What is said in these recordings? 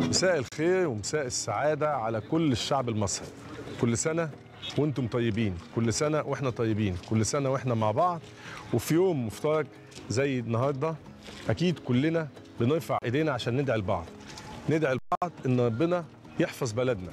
مساء الخير ومساء السعادة على كل الشعب المصري كل سنة وانتم طيبين كل سنة واحنا طيبين كل سنة واحنا مع بعض وفي يوم مفترج زي النهاردة أكيد كلنا بنرفع إيدينا عشان ندعي لبعض ندعي لبعض إن ربنا يحفظ بلدنا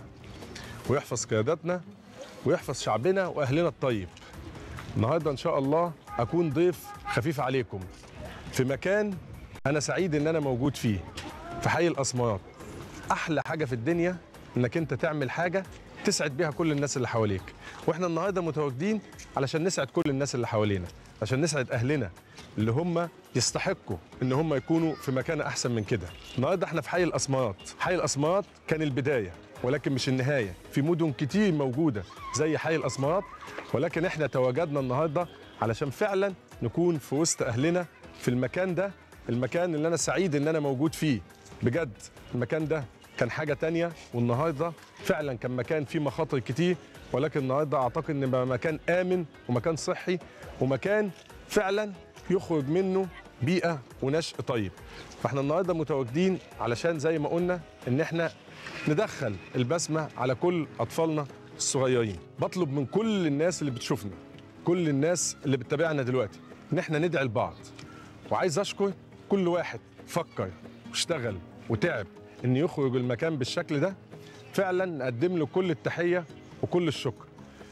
ويحفظ قياداتنا ويحفظ شعبنا وأهلنا الطيب النهاردة إن شاء الله أكون ضيف خفيف عليكم في مكان أنا سعيد إن أنا موجود فيه في حي الأسمرات احلى حاجه في الدنيا انك انت تعمل حاجه تسعد بيها كل الناس اللي حواليك واحنا النهارده متواجدين علشان نسعد كل الناس اللي حوالينا عشان نسعد اهلنا اللي هم يستحقوا ان هم يكونوا في مكان احسن من كده النهارده احنا في حي الاسمرات حي الاسمرات كان البدايه ولكن مش النهايه في مدن كتير موجوده زي حي الاسمرات ولكن احنا تواجدنا النهارده علشان فعلا نكون في وسط اهلنا في المكان ده المكان اللي انا سعيد ان انا موجود فيه بجد المكان ده كان حاجة تانية والنهاردة فعلا كان مكان فيه مخاطر كتير ولكن النهاردة أعتقد إن بقى مكان آمن ومكان صحي ومكان فعلا يخرج منه بيئة ونشء طيب فاحنا النهاردة متواجدين علشان زي ما قلنا إن احنا ندخل البسمة على كل أطفالنا الصغيرين بطلب من كل الناس اللي بتشوفنا كل الناس اللي بتتابعنا دلوقتي إن احنا ندعي لبعض وعايز أشكر كل واحد فكر واشتغل وتعب ان يخرج المكان بالشكل ده فعلا نقدم له كل التحيه وكل الشكر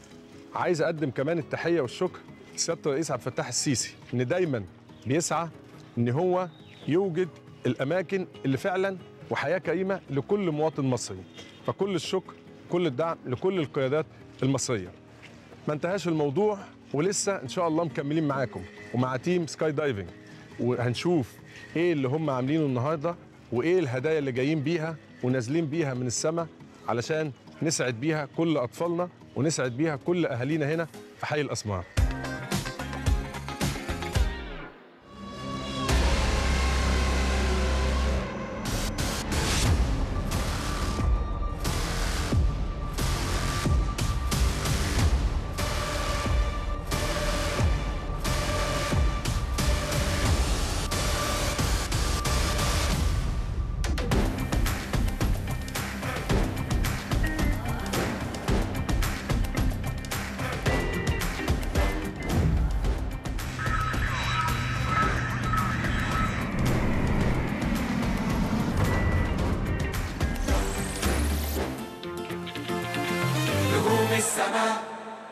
عايز اقدم كمان التحيه والشكر لسياده الرئيس عبد الفتاح السيسي ان دايما بيسعى ان هو يوجد الاماكن اللي فعلا وحياه كريمه لكل مواطن مصري فكل الشكر كل الدعم لكل القيادات المصريه ما انتهاش الموضوع ولسه ان شاء الله مكملين معاكم ومع تيم سكاي دايفنج وهنشوف ايه اللي هم عاملينه النهارده وايه الهدايا اللي جايين بيها ونازلين بيها من السماء علشان نسعد بيها كل اطفالنا ونسعد بيها كل اهالينا هنا في حي الاسمار نجوم السماء